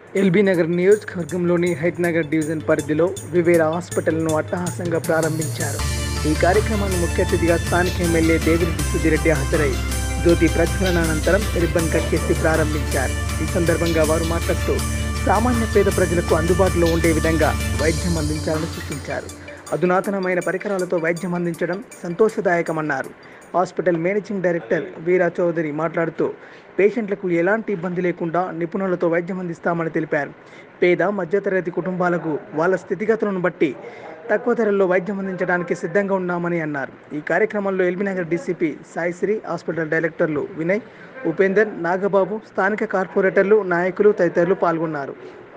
LB Nagar నియోజకవర్గంలోని height Nagar division పరిధిలో వివేర హాస్పిటల్ను అట్టహాసంగా ప్రారంభించారు ఈ కార్యక్రమాన్ని ముఖ్య అతిథిగా స్థానిక ఎమ్మెల్యే దేవిరెడ్డి సుధిరెడ్డి హాజరై జ్యోతి ప్రజ్వలన అనంతరం రిబ్బన్ కట్ చేసి ప్రారంభించారు ఈ సందర్భంగా వారు మాట్లాడుతూ సామాన్య పేద ప్రజలకు అందుబాటులో ఉండే విధంగా వైద్యం అందించాలని సూచించారు అధునాతనమైన పరికరాలతో వైద్యం అందించడం సంతోషదాయకమన్నారు hospital managing director Veera Chowdary మాట్లాడుతూ పేషెంట్లకు ఎలాంటి ఇబ్బంది లేకుండా నిపుణులతో వైద్యం అందిస్తామని తెలిపారు పేద మధ్యతరగతి కుటుంబాలకు వాళ్ళ స్థితిగతులను బట్టి తక్కువ ధరల్లో వైద్యం అందించడానికి సిద్ధంగా ఉన్నామని అన్నారు ఈ కార్యక్రమంలో ఎల్బీనగర్ డీసీపీ సాయిశ్రీ హాస్పిటల్ డైరెక్టర్లు వినయ్ ఉపేందర్ నాగబాబు స్థానిక కార్పొరేటర్లు నాయకులు తదితరులు పాల్గొన్నారు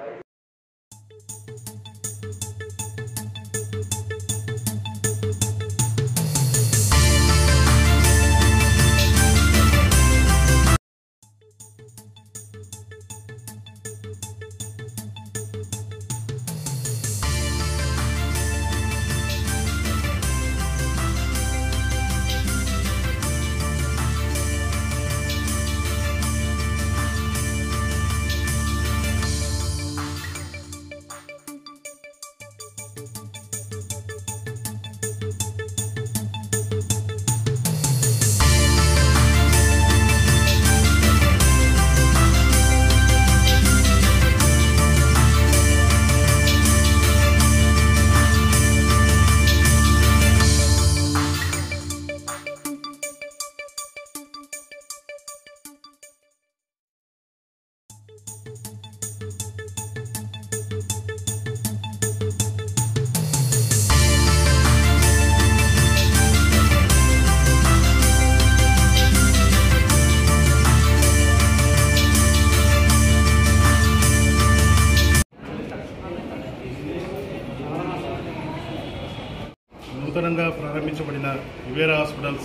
నూతనంగా ప్రారంభించబడిన వివేరా హాస్పిటల్స్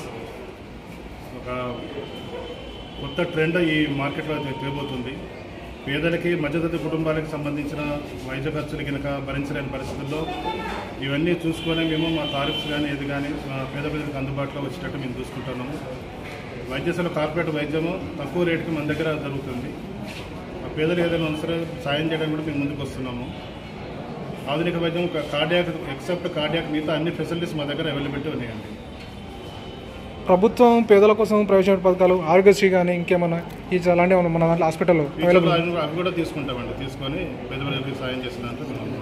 ఒక కొత్త ట్రెండ్ ఈ మార్కెట్లో అయితే తేబోతుంది పేదలకి మధ్యతరగతి కుటుంబాలకు సంబంధించిన వైద్య ఖర్చులు కనుక భరించలేని పరిస్థితుల్లో ఇవన్నీ చూసుకొని మేము మా తారీఫ్స్ కానీ ఏది కానీ మా పేద ప్రజలకు అందుబాటులో వచ్చేటట్టు మేము చూసుకుంటున్నాము వైద్యశాల కార్పొరేట్ వైద్యము తక్కువ రేటుకి మన దగ్గర జరుగుతుంది ఆ పేదలు ఏదైనా సరే సాయం చేయడానికి కూడా మేము ముందుకు వస్తున్నాము ఆధునిక వైద్యం కార్డియాక్ ఎక్సెప్ట్ కార్డియాక్ మిగతా అన్ని ఫెసిలిటీస్ మా దగ్గర అవైలబిలిటీ ఉన్నాయండి ప్రభుత్వం పేదల కోసం ప్రవేశపెట్టే పథకాలు ఆరోగ్యశ్రీ కానీ ఇంకేమన్నా ఈ అలాంటివి ఏమన్నా మన దాంట్లో హాస్పిటల్లో ఫ్యూచర్లో అవైలబుల్ అవి అవి కూడా తీసుకుంటామండి తీసుకొని పేద ప్రజలకు సాయం చేసిన దాంట్లో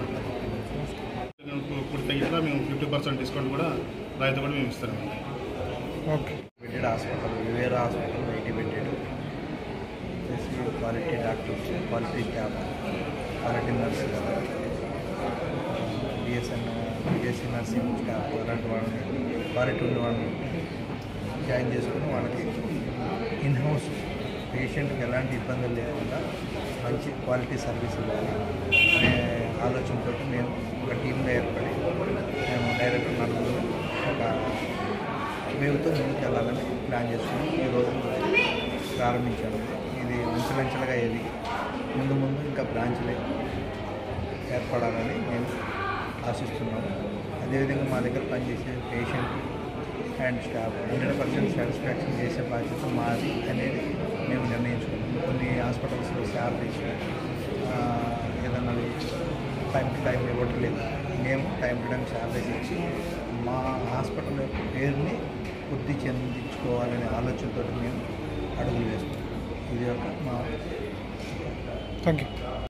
మేము ఇప్పుడు తగ్గినా మేము ఫిఫ్టీ పర్సెంట్ డిస్కౌంట్ కూడా రాయితీ కూడా మేము ఇస్తామండి ఓకే బెడ్డెడ్ హాస్పిటల్ వివేర హాస్పిటల్ ఎయిటీ బెడ్డెడ్ వచ్చేసి quality doctors quality staff quality nurse BSN BSc nursing staff అలాంటి వాళ్ళని క్వాలిటీ ఉన్న వాళ్ళని జాయిన్ చేసుకుని వాళ్ళకి ఇన్ హౌస్ పేషెంట్కి ఎలాంటి ఇబ్బందులు లేకుండా మంచి క్వాలిటీ సర్వీస్ ఇవ్వాలి అనే ఆలోచనతో మేము ఒక టీంలో ఏర్పడి మేము డైరెక్టర్ నలుగురు ఒక వేవ్తో ముందుకు వెళ్ళాలని ప్లాన్ చేసుకుని ఈరోజు ప్రారంభించాము ఇది అంచెలంచెలుగా ఎదిగి ముందు ముందు ఇంకా బ్రాంచ్లే ఏర్పడాలని మేము ఆశిస్తున్నాము అదేవిధంగా మా దగ్గర పనిచేసే patient and staff hundred percent satisfaction చేసే బాధ్యత మాది అనేది మేము నిర్ణయించుకున్నాం కొన్ని హాస్పిటల్స్లో శాలరీస్ ఏదన్నా టైం టు టైం ఇవ్వట్లేదు మేము టైం టు టైం శాలరీస్ ఇచ్చి మా హాస్పిటల్ యొక్క పేరుని వృద్ధి చెందించుకోవాలనే ఆలోచనతో మేము అడుగులు వేస్తాం ఇది ఒక మా థ్యాంక్ యూ